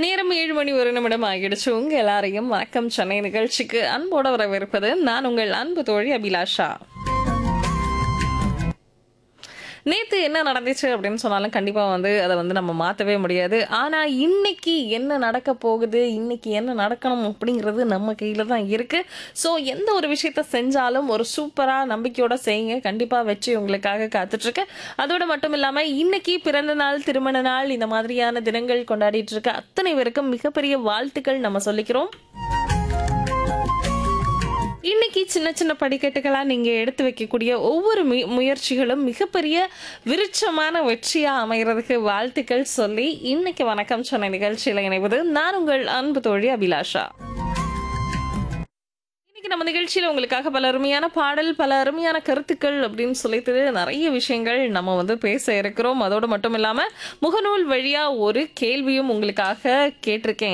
நேரம் ஏழு மணி ஒரு நிமிடம் ஆகிடுச்சு உங்க எல்லாரையும் வணக்கம் சென்னை நிகழ்ச்சிக்கு அன்போட வரவிருப்பது நான் உங்கள் அன்பு தோழி அபிலாஷா நேத்து என்ன நடந்துச்சு அப்படின்னு சொன்னாலும் கண்டிப்பா வந்து அதை வந்து நம்ம மாத்தவே முடியாது ஆனா இன்னைக்கு என்ன நடக்க போகுது இன்னைக்கு என்ன நடக்கணும் அப்படிங்கிறது நம்ம கையில தான் இருக்கு ஸோ எந்த ஒரு விஷயத்த செஞ்சாலும் ஒரு சூப்பரா நம்பிக்கையோட செய்யுங்க கண்டிப்பா வெற்றி உங்களுக்காக காத்துட்டு இருக்கு அதோட மட்டும் இல்லாம இன்னைக்கு பிறந்த நாள் திருமண நாள் இந்த மாதிரியான தினங்கள் கொண்டாடிட்டு இருக்க அத்தனை பேருக்கும் மிகப்பெரிய வாழ்த்துக்கள் நம்ம சொல்லிக்கிறோம் இன்னைக்கு சின்ன சின்ன படிக்கட்டுகளா நீங்க எடுத்து வைக்கக்கூடிய ஒவ்வொரு மு- முயற்சிகளும் மிகப்பெரிய விருட்சமான வெற்றியா அமைகிறதுக்கு வாழ்த்துக்கள் சொல்லி இன்னைக்கு வணக்கம் சொன்ன நிகழ்ச்சியில இணைவது நான் உங்கள் அன்பு தோழி அபிலாஷா இன்னைக்கு நம்ம நிகழ்ச்சியில உங்களுக்காக பல அருமையான பாடல் பல அருமையான கருத்துக்கள் அப்படின்னு சொல்லிட்டு நிறைய விஷயங்கள் நம்ம வந்து பேச இருக்கிறோம் அதோடு மட்டும் இல்லாம முகநூல் வழியா ஒரு கேள்வியும் உங்களுக்காக கேட்டிருக்கேன்